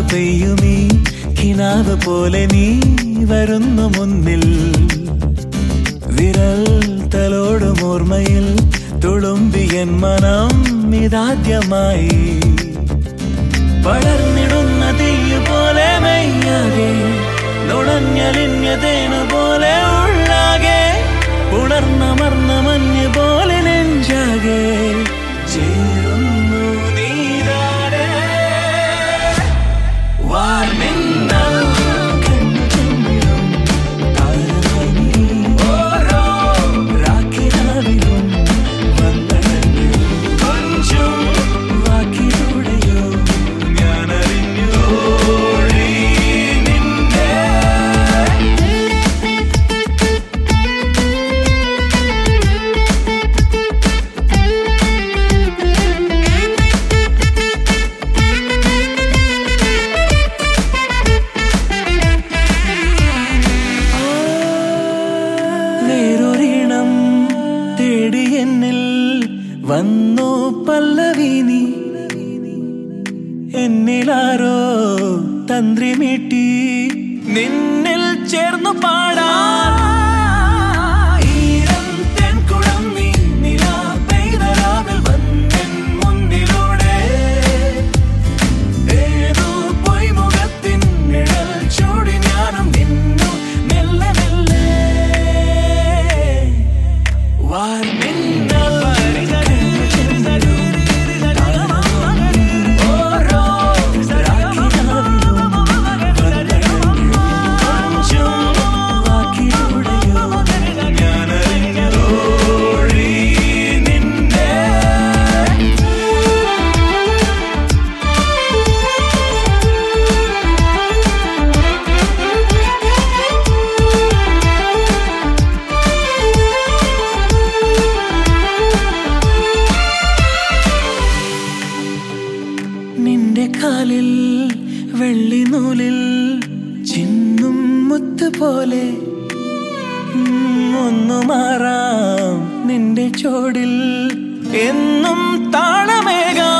പെയ്യുമീ കിനാവ് പോലെ നീ വരുന്നു മുന്നിൽ വിരൽ തലോടും ഓർമ്മയിൽ തുളുമ്പിയൻ മനം ഇതാദ്യമായി പടർന്നിടുന്ന തീയ് പോലെ മെയ്യാകെ നുണഞ്ഞലിഞ്ഞതേനു പോലെ ഉള്ളാകെ ഉണർന്നമർന്ന മഞ്ഞ് പോലെ നെഞ്ചാകെ ചേരുന്നു നീതാരേ വാർമിന്നൽ കണ്ണു ചെമ്മിടും താരമണി ഓരോ രാക്കിനാവിലും വന്നടഞ്ഞു കൊഞ്ചും വാക്കിലൂടെയോ ഞാനറിഞ്ഞു ഓടി നിന്നെ വേറൊരിണം തേടി എന്നിൽ വന്നു പല്ലവീനി എന്നിലാരോ തന്ത്രി മീട്ടി നിന്നിൽ ചേർന്നു പാടാ ഈരം തെൻകുളം നീ നിലാ പെയ്ത രാവിൽ വന്നെൻ മുന്നിലൂടെ ഏതോ പൊയ്മുഖത്തിൻ നിഴൽ ചൂടി ഞാനും നിന്നു മെല്ലെ മെല്ലെ വാർമിന്നൽ ചെന്നലും ഓരോ രാക്കിനാവിലും വന്നടഞ്ഞു കൊഞ്ചും വാക്കിലൂടെയോ ഞാനറിഞ്ഞോടി നിന്നെ നിന്റെ കാലിൽ വെള്ളി നൂലിൽ ചിന്നും മുത്ത് പോലെ ഉം, ഒന്നു മാറാം നിന്റെ ചോടിൽ എന്നും താളമേകാം